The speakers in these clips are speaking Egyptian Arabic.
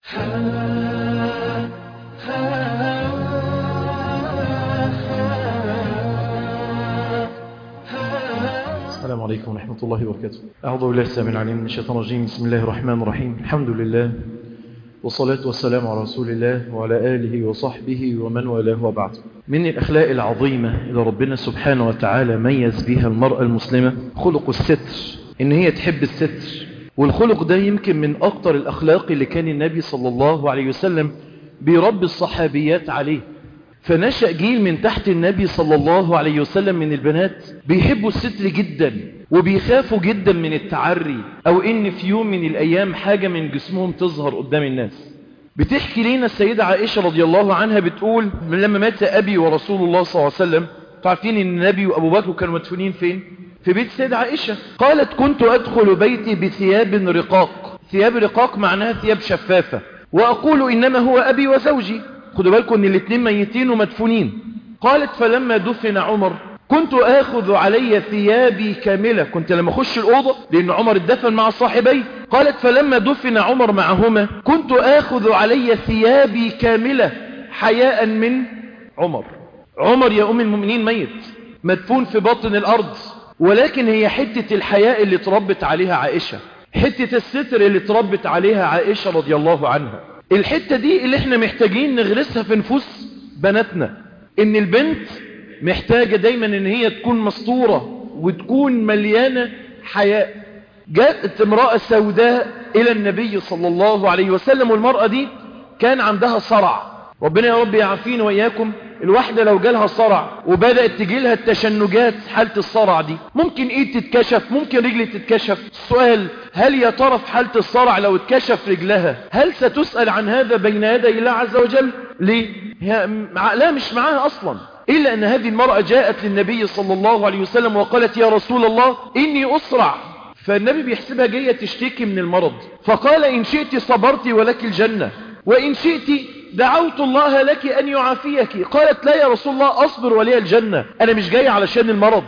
السلام عليكم ورحمة الله وبركاته أعوذ بالله السلام العليم من الشيطان الرجيم بسم الله الرحمن الرحيم الحمد لله والصلاة والسلام على رسول الله وعلى آله وصحبه ومن والاه وبعد من الأخلاق العظيمة اللي ربنا سبحانه وتعالى ميز بها المرأة المسلمة خلق الستر إن هي تحب الستر والخلق ده يمكن من أكتر الأخلاق اللي كان النبي صلى الله عليه وسلم بيربي الصحابيات عليه فنشأ جيل من تحت النبي صلى الله عليه وسلم من البنات بيحبوا الستر جدا وبيخافوا جدا من التعري او ان في يوم من الايام حاجة من جسمهم تظهر قدام الناس بتحكي لنا السيدة عائشة رضي الله عنها بتقول من لما مات ابي ورسول الله صلى الله عليه وسلم تعرفين ان النبي وابو بكر كانوا مدفونين فين في بيت السيدة عائشة قالت كنت ادخل بيتي بثياب رقاق ثياب رقاق معناها ثياب شفافة واقول انما هو ابي وزوجي خدوا بالكم ان الاثنين ميتين ومدفونين قالت فلما دفن عمر كنت اخذ علي ثيابي كاملة كنت لما اخش الاوضة لان عمر اتدفن مع صاحبي قالت فلما دفن عمر معهما كنت اخذ علي ثيابي كاملة حياء من عمر عمر يا ام المؤمنين ميت مدفون في باطن الارض ولكن هي حتة الحياء اللي تربت عليها عائشة حتة الستر اللي تربت عليها عائشة رضي الله عنها الحتة دي اللي احنا محتاجين نغرسها في نفوس بناتنا ان البنت محتاجة دايما ان هي تكون مسطورة وتكون مليانة حياء جاءت امرأة سوداء الى النبي صلى الله عليه وسلم والمرأة دي كان عندها صرع ربنا يا رب يعافينا وإياكم الواحدة لو جالها صرع وبدأت تجيلها التشنجات حالة الصرع دي ممكن ايد تتكشف ممكن رجل تتكشف السؤال هل يا ترى في حالة الصرع لو اتكشف رجلها هل ستسأل عن هذا بين يدي الله عز وجل ليه هي عقلها مش معاها أصلا إلا أن هذه المرأة جاءت للنبي صلى الله عليه وسلم وقالت يا رسول الله إني أسرع فالنبي بيحسبها جاية تشتكي من المرض فقال إن شئت صبرت ولك الجنة وإن شئت دعوت الله لك أن يعافيك قالت لا يا رسول الله أصبر ولي الجنة أنا مش جاي علشان المرض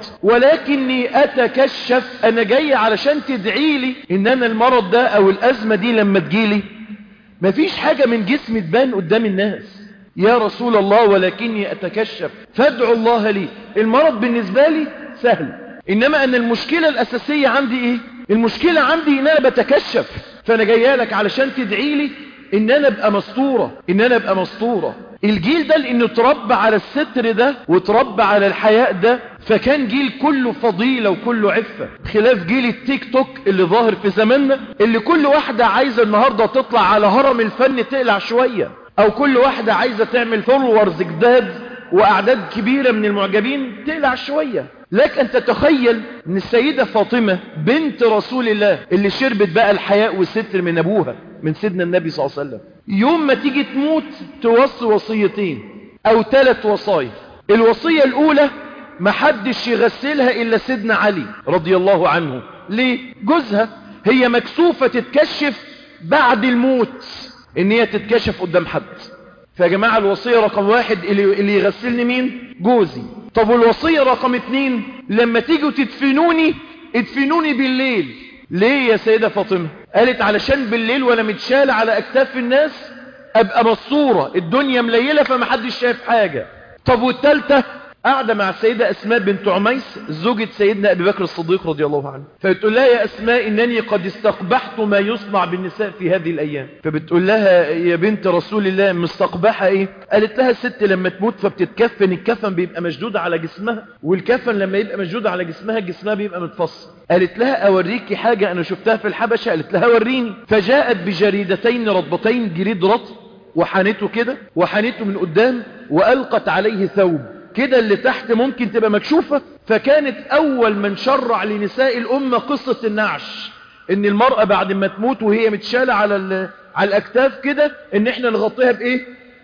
ولكني أتكشف أنا جاي علشان تدعي لي إن أنا المرض ده أو الأزمة دي لما تجيلي مفيش حاجة من جسمي تبان قدام الناس يا رسول الله ولكني أتكشف فادعوا الله لي المرض بالنسبة لي سهل إنما أن المشكلة الأساسية عندي إيه المشكلة عندي إن أنا بتكشف فأنا جايه لك علشان تدعي لي ان انا ابقى مسطورة ان انا ابقى مسطورة الجيل ده لانه تربى على الستر ده وتربى على الحياء ده فكان جيل كله فضيلة وكله عفة خلاف جيل التيك توك اللي ظاهر في زماننا اللي كل واحدة عايزة النهاردة تطلع على هرم الفن تقلع شوية او كل واحدة عايزة تعمل فولورز جداد واعداد كبيرة من المعجبين تقلع شوية لك ان تتخيل ان السيدة فاطمة بنت رسول الله اللي شربت بقى الحياء والستر من ابوها من سيدنا النبي صلى الله عليه وسلم يوم ما تيجي تموت توصي وصيتين او ثلاث وصايا الوصية الاولى محدش يغسلها الا سيدنا علي رضي الله عنه ليه جوزها هي مكسوفة تتكشف بعد الموت ان هي تتكشف قدام حد فيا جماعة الوصية رقم واحد اللي, اللي يغسلني مين جوزي طب والوصية رقم اتنين لما تيجوا تدفنوني ادفنوني بالليل ليه يا سيدة فاطمة قالت علشان بالليل وانا متشال على اكتاف الناس ابقى مصورة الدنيا مليلة فمحدش شايف حاجة طب والتالتة قاعدة مع السيدة أسماء بنت عميس زوجة سيدنا أبي بكر الصديق رضي الله عنه فبتقول لها يا أسماء إنني قد استقبحت ما يصنع بالنساء في هذه الأيام فبتقول لها يا بنت رسول الله مستقبحة إيه قالت لها الست لما تموت فبتتكفن الكفن بيبقى مشدود على جسمها والكفن لما يبقى مشدود على جسمها جسمها بيبقى متفصل قالت لها أوريكي حاجة أنا شفتها في الحبشة قالت لها وريني فجاءت بجريدتين رطبتين جريد رطب وحنته كده وحنته من قدام وألقت عليه ثوب كده اللي تحت ممكن تبقى مكشوفة فكانت أول من شرع لنساء الأمة قصة النعش إن المرأة بعد ما تموت وهي متشالة على, على الأكتاف كده إن إحنا نغطيها بإيه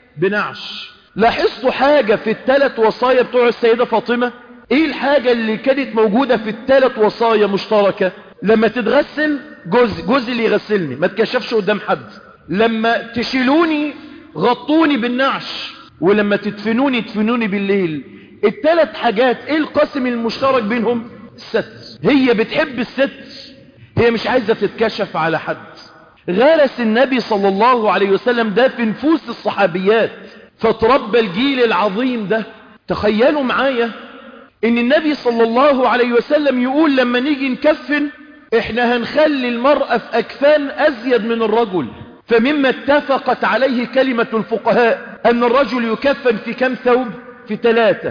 بنعش لاحظتوا حاجة في الثلاث وصايا بتوع السيدة فاطمة إيه الحاجة اللي كانت موجودة في الثلاث وصايا مشتركة لما تتغسل جوزي جوزي اللي يغسلني ما تكشفش قدام حد لما تشيلوني غطوني بالنعش ولما تدفنوني تدفنوني بالليل الثلاث حاجات ايه القسم المشترك بينهم الستر هي بتحب الستر هي مش عايزة تتكشف على حد غرس النبي صلى الله عليه وسلم ده في نفوس الصحابيات فتربى الجيل العظيم ده تخيلوا معايا ان النبي صلى الله عليه وسلم يقول لما نيجي نكفن احنا هنخلي المرأة في اكفان ازيد من الرجل فمما اتفقت عليه كلمة الفقهاء ان الرجل يكفن في كم ثوب في ثلاثة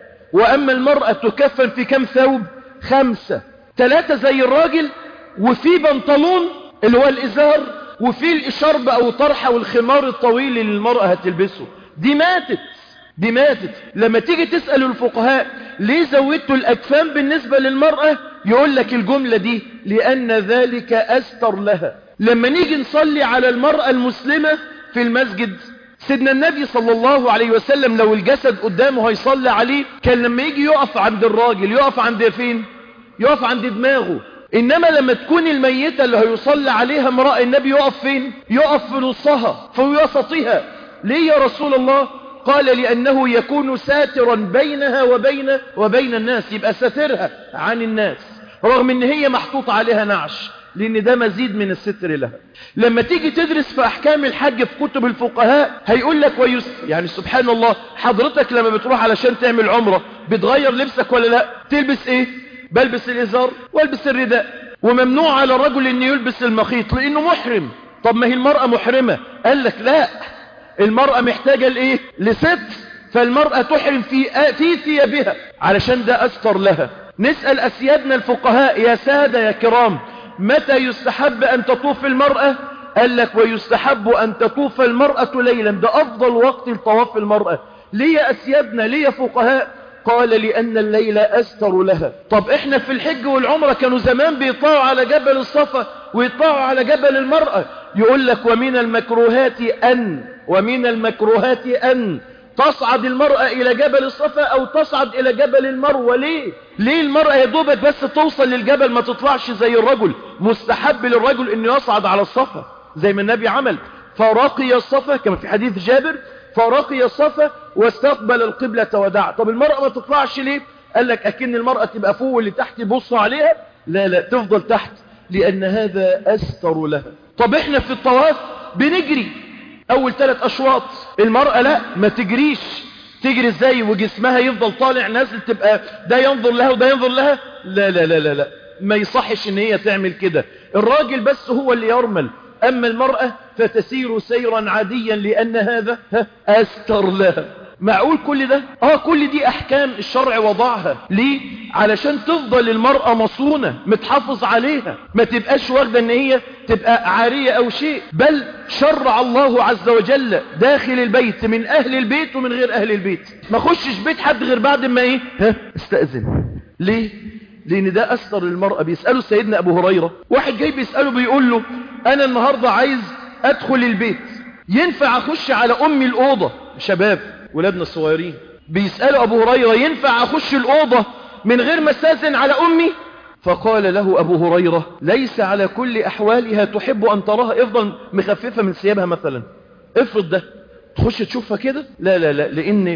واما المرأة تكفن في كم ثوب خمسة ثلاثة زي الراجل وفي بنطلون اللي هو الازار وفي الاشارب او طرحة والخمار الطويل اللي المرأة هتلبسه دي ماتت دي ماتت لما تيجي تسأل الفقهاء ليه زودتوا الأكفان بالنسبة للمرأة يقول لك الجملة دي لأن ذلك أستر لها لما نيجي نصلي على المرأة المسلمة في المسجد سيدنا النبي صلى الله عليه وسلم لو الجسد قدامه هيصلي عليه كان لما يجي يقف عند الراجل يقف عند فين يقف عند دماغه إنما لما تكون الميتة اللي هيصلي عليها امرأة النبي يقف فين يقف في نصها في وسطها ليه يا رسول الله قال لأنه يكون ساترا بينها وبين وبين الناس يبقى ساترها عن الناس رغم ان هي محطوط عليها نعش لان ده مزيد من الستر لها لما تيجي تدرس في احكام الحج في كتب الفقهاء هيقول لك ويس يعني سبحان الله حضرتك لما بتروح علشان تعمل عمرة بتغير لبسك ولا لا تلبس ايه بلبس الازار والبس الرداء وممنوع على الرجل انه يلبس المخيط لانه محرم طب ما هي المرأة محرمة قال لك لا المرأة محتاجة لإيه لست فالمرأة تحرم في في ثيابها علشان ده أستر لها نسأل أسيادنا الفقهاء يا سادة يا كرام متى يستحب أن تطوف المرأة قال لك ويستحب أن تطوف المرأة ليلا ده أفضل وقت لطواف المرأة ليه يا أسيادنا ليه يا فقهاء قال لأن الليل أستر لها طب إحنا في الحج والعمرة كانوا زمان بيطلعوا على جبل الصفا ويطلعوا على جبل المرأة يقول لك ومن المكروهات أن ومن المكروهات أن تصعد المرأة إلى جبل الصفا أو تصعد إلى جبل المروة ليه؟ ليه المرأة يا دوبك بس توصل للجبل ما تطلعش زي الرجل مستحب للرجل أنه يصعد على الصفا زي ما النبي عمل فرقي الصفا كما في حديث جابر فرقي الصفا واستقبل القبلة ودعا طب المرأة ما تطلعش ليه؟ قال لك أكن المرأة تبقى فوق واللي تحت يبصوا عليها لا لا تفضل تحت لأن هذا أستر لها طب احنا في الطواف بنجري اول ثلاث اشواط المرأة لا ما تجريش تجري ازاي وجسمها يفضل طالع نازل تبقى ده ينظر لها وده ينظر لها لا لا لا لا, لا. ما يصحش ان هي تعمل كده الراجل بس هو اللي يرمل اما المرأة فتسير سيرا عاديا لان هذا استر لها معقول كل ده اه كل دي احكام الشرع وضعها ليه علشان تفضل المرأة مصونة متحافظ عليها ما تبقاش واخدة ان هي تبقى عارية او شيء بل شرع الله عز وجل داخل البيت من اهل البيت ومن غير اهل البيت ما خشش بيت حد غير بعد ما ايه ها استأذن ليه لان ده اثر المرأة بيسأله سيدنا ابو هريرة واحد جاي بيسأله بيقول له انا النهاردة عايز ادخل البيت ينفع اخش على امي الاوضة شباب ولادنا الصغيرين بيسألوا أبو هريرة ينفع أخش الأوضة من غير ما استاذن على أمي فقال له أبو هريرة ليس على كل أحوالها تحب أن تراها افضل مخففة من ثيابها مثلا افرض ده تخش تشوفها كده لا لا لا لأن,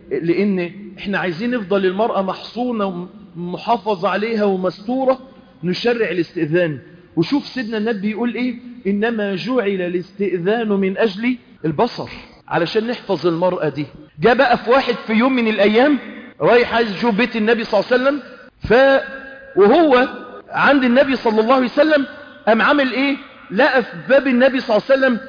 لأن احنا عايزين نفضل المرأة محصونة ومحافظة عليها ومستورة نشرع الاستئذان وشوف سيدنا النبي يقول ايه إنما جعل الاستئذان من أجل البصر علشان نحفظ المرأة دي جاء بقى في واحد في يوم من الأيام رايح عايز يشوف بيت النبي صلى الله عليه وسلم ف وهو عند النبي صلى الله عليه وسلم قام عامل ايه لقى في باب النبي صلى الله عليه وسلم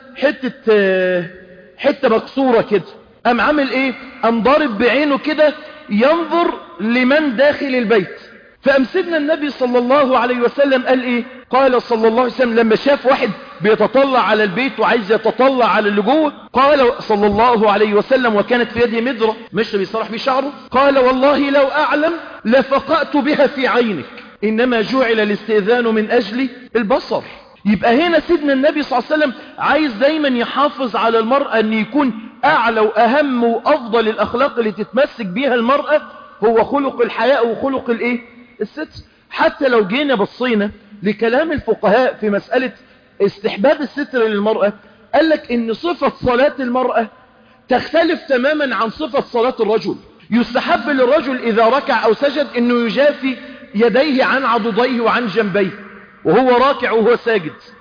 حتة حتة مكسورة كده قام عامل ايه قام ضارب بعينه كده ينظر لمن داخل البيت فقام سيدنا النبي صلى الله عليه وسلم قال ايه قال صلى الله عليه وسلم لما شاف واحد بيتطلع على البيت وعايز يتطلع على اللي جوه قال صلى الله عليه وسلم وكانت في يده مدرة مش بيصرح بشعره قال والله لو أعلم لفقأت بها في عينك إنما جعل الاستئذان من أجل البصر يبقى هنا سيدنا النبي صلى الله عليه وسلم عايز دايما يحافظ على المرأة أن يكون أعلى وأهم وأفضل الأخلاق اللي تتمسك بيها المرأة هو خلق الحياء وخلق الإيه الستر حتى لو جينا بصينا لكلام الفقهاء في مسألة استحباب الستر للمرأة قال لك ان صفة صلاة المرأة تختلف تماما عن صفة صلاة الرجل يستحب للرجل اذا ركع او سجد انه يجافي يديه عن عضديه وعن جنبيه وهو راكع وهو ساجد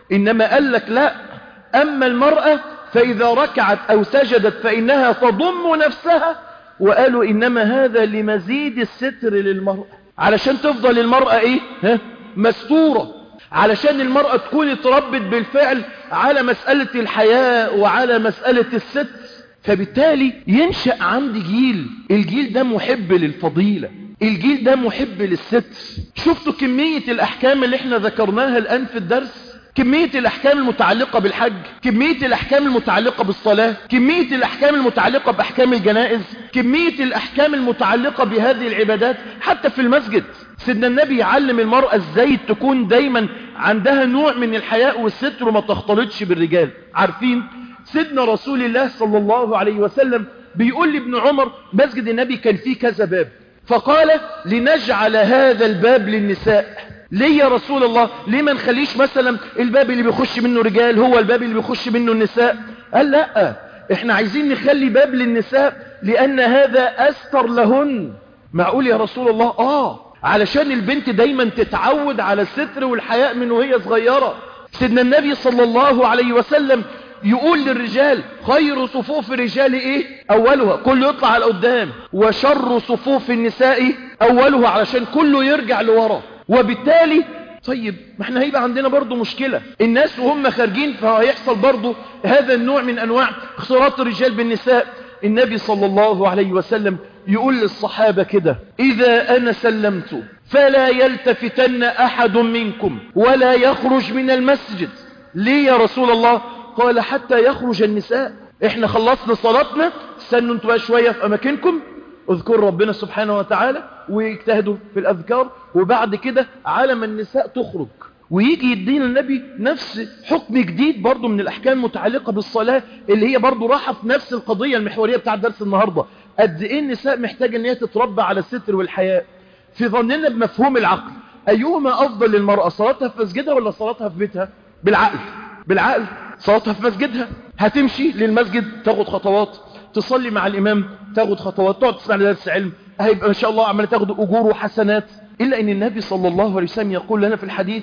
إنما قال لك لا أما المرأة فإذا ركعت أو سجدت فإنها تضم نفسها وقالوا إنما هذا لمزيد الستر للمرأة علشان تفضل المرأة إيه ها؟ مستورة علشان المرأة تكون اتربت بالفعل على مسألة الحياء وعلى مسألة الستر فبالتالي ينشأ عندي جيل الجيل ده محب للفضيلة الجيل ده محب للستر شفتوا كمية الأحكام اللي احنا ذكرناها الآن في الدرس كمية الأحكام المتعلقة بالحج كمية الأحكام المتعلقة بالصلاة كمية الأحكام المتعلقة بأحكام الجنائز كمية الأحكام المتعلقة بهذه العبادات حتى في المسجد سيدنا النبي يعلم المرأة ازاي تكون دايما عندها نوع من الحياء والستر وما تختلطش بالرجال عارفين سيدنا رسول الله صلى الله عليه وسلم بيقول لابن عمر مسجد النبي كان فيه كذا باب فقال لنجعل هذا الباب للنساء ليه يا رسول الله ليه ما نخليش مثلا الباب اللي بيخش منه رجال هو الباب اللي بيخش منه النساء قال لا احنا عايزين نخلي باب للنساء لان هذا استر لهن معقول يا رسول الله اه علشان البنت دايما تتعود على الستر والحياء من وهي صغيرة سيدنا النبي صلى الله عليه وسلم يقول للرجال خير صفوف الرجال ايه اولها كله يطلع على قدام وشر صفوف النساء اولها علشان كله يرجع لورا وبالتالي طيب ما احنا هيبقى عندنا برضو مشكلة الناس وهم خارجين فهيحصل برضو هذا النوع من انواع اختلاط الرجال بالنساء النبي صلى الله عليه وسلم يقول للصحابة كده إذا أنا سلمت فلا يلتفتن أحد منكم ولا يخرج من المسجد ليه يا رسول الله قال حتى يخرج النساء احنا خلصنا صلاتنا استنوا انتوا بقى شوية في أماكنكم اذكروا ربنا سبحانه وتعالى ويجتهدوا في الأذكار وبعد كده عالم النساء تخرج ويجي يدينا النبي نفس حكم جديد برضو من الأحكام المتعلقة بالصلاة اللي هي برضو راحة في نفس القضية المحورية بتاع درس النهاردة قد ايه النساء محتاجة ان هي تتربى على الستر والحياء في ظننا بمفهوم العقل ايهما افضل للمرأة صلاتها في مسجدها ولا صلاتها في بيتها بالعقل بالعقل صلاتها في مسجدها هتمشي للمسجد تاخد خطوات تصلي مع الامام تاخد خطوات تقعد تسمع درس علم هيبقى ما شاء الله عماله تاخد اجور وحسنات الا ان النبي صلى الله عليه وسلم يقول لنا في الحديث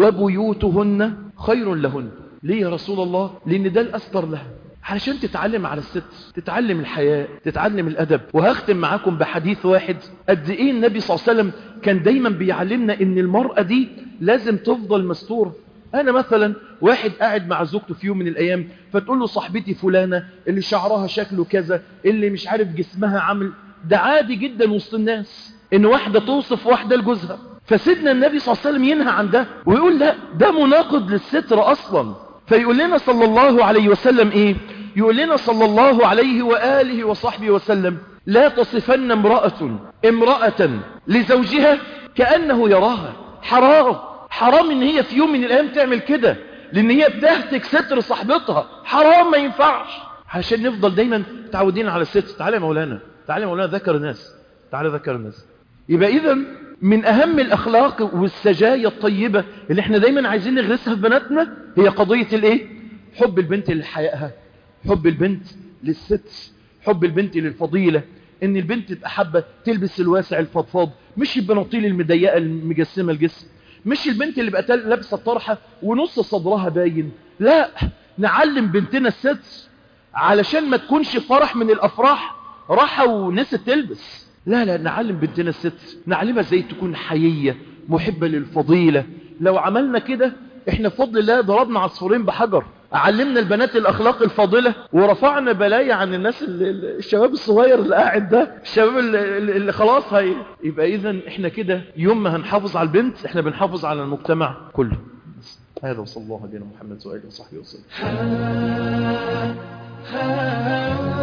وبيوتهن خير لهن ليه يا رسول الله لان ده الاستر لها علشان تتعلم على الستر تتعلم الحياة تتعلم الأدب وهختم معاكم بحديث واحد قد إيه النبي صلى الله عليه وسلم كان دايما بيعلمنا إن المرأة دي لازم تفضل مستورة أنا مثلا واحد قاعد مع زوجته في يوم من الأيام فتقول له صاحبتي فلانة اللي شعرها شكله كذا اللي مش عارف جسمها عامل ده عادي جدا وسط الناس إن واحدة توصف واحدة لجوزها فسيدنا النبي صلى الله عليه وسلم ينهى عن ده ويقول لا ده مناقض للستر أصلا فيقول لنا صلى الله عليه وسلم ايه يقول لنا صلى الله عليه وآله وصحبه وسلم لا تصفن امرأة امرأة لزوجها كأنه يراها حرام حرام ان هي في يوم من الايام تعمل كده لان هي بتهتك ستر صاحبتها حرام ما ينفعش عشان نفضل دايما متعودين على الستر تعالى يا مولانا تعالى يا مولانا ذكر الناس تعالى ذكر الناس يبقى اذا من اهم الاخلاق والسجايا الطيبة اللي احنا دايما عايزين نغرسها في بناتنا هي قضية الايه حب البنت لحيائها حب البنت للستر حب البنت للفضيلة ان البنت تبقى حابة تلبس الواسع الفضفاض مش البناطيل المضيقة المجسمة الجسم مش البنت اللي بقى لابسة طرحة ونص صدرها باين لا نعلم بنتنا الستر علشان ما تكونش فرح من الافراح راحة ونست تلبس لا لا نعلم بنتنا الستر نعلمها ازاي تكون حيية محبة للفضيلة لو عملنا كده احنا بفضل الله ضربنا عصفورين بحجر علمنا البنات الاخلاق الفاضلة ورفعنا بلايا عن الناس اللي الشباب الصغير اللي قاعد ده الشباب اللي, اللي خلاص هي يبقى اذا احنا كده يوم ما هنحافظ على البنت احنا بنحافظ على المجتمع كله هذا وصلى الله على محمد وآله وصحبه وسلم